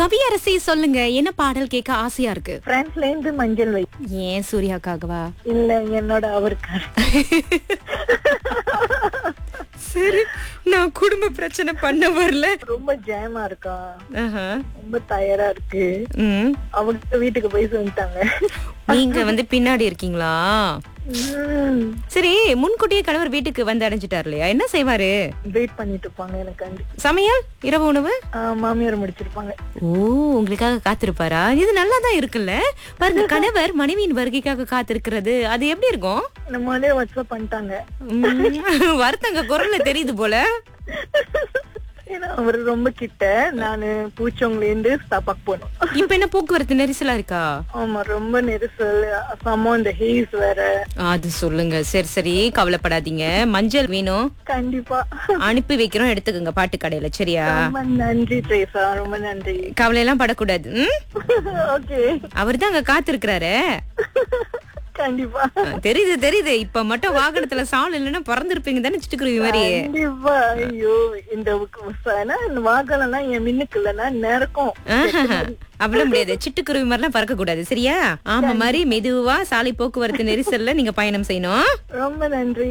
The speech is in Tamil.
கவியரசி சொல்லுங்க என்ன பாடல் கேட்க ஆசையா இருக்கு பிரான்ஸ்ல இருந்து மஞ்சள் வை ஏன் சூர்யாக்காகவா இல்ல என்னோட அவருக்கார் சரி நான் குடும்ப பிரச்சனை பண்ண வரல ரொம்ப ஜாமா இருக்கா ஆஹா. ரொம்ப டயரா இருக்கு ம். அவங்க வீட்டுக்கு போய் சொல்லிட்டாங்க நீங்க வந்து பின்னாடி இருக்கீங்களா உம் சரி முன்கூட்டியே கணவர் வீட்டுக்கு வந்து அடைஞ்சிட்டார் இல்லையா என்ன செய்வாரு வெயிட் பண்ணிட்டு இருப்பாங்க எனக்காண்டி சமையல் இரவு உணவு ஆஹ் மாமியார் முடிச்சிருப்பாங்க ஓ உங்களுக்காக காத்திருப்பாரா இது நல்லா தான் இருக்குல்ல பாருங்க கணவர் மனைவியின் வருகைக்காக காத்திருக்கிறது அது எப்படி இருக்கும் இந்த மாதிரி வாட்ஸ்அப் பண்ணிட்டாங்க உம், வருத்தங்க குரல்ல தெரியுது போல ஏன்னா அவரு ரொம்ப கிட்ட நானு பூச்சவங்கள இருந்து ஸ்டாப்பாக் போனோம் இப்ப என்ன போக்குவரத்து நெரிசலா இருக்கா ஆமா ரொம்ப நெரிசல் சமம் இந்த ஹேஸ் வேற அது சொல்லுங்க சரி சரி கவலைப்படாதீங்க மஞ்சள் வேணும் கண்டிப்பா அனுப்பி வைக்கிறோம் எடுத்துக்கோங்க பாட்டு கடையில சரியா ரொம்ப நன்றி ட்ரேசா ரொம்ப நன்றி கவலை எல்லாம் படக்கூடாது ம்? ஓகே அவர் தான் அங்க காத்திருக்கிறாரு கண்டிப்பா தெரியுது தெரியுது இப்ப மட்டும் வாகனத்துல சால் இல்லைன்னா பறந்துருப்பீங்க தானே சிட்டுக்குருவி மாதிரி கண்டிப்பா ஐயோ இந்த வாகனம்லாம் என் மின்னுக்கு இல்லைன்னா நேரக்கும் ஆஹா. அப்படிலாம் முடியாது சிட்டுக்குருவி மாதிரிலாம் பறக்க கூடாது சரியா ஆமா மாதிரி மெதுவா சாலை போக்குவரத்து நெரிசல்ல நீங்க பயணம் செய்யணும் ரொம்ப நன்றி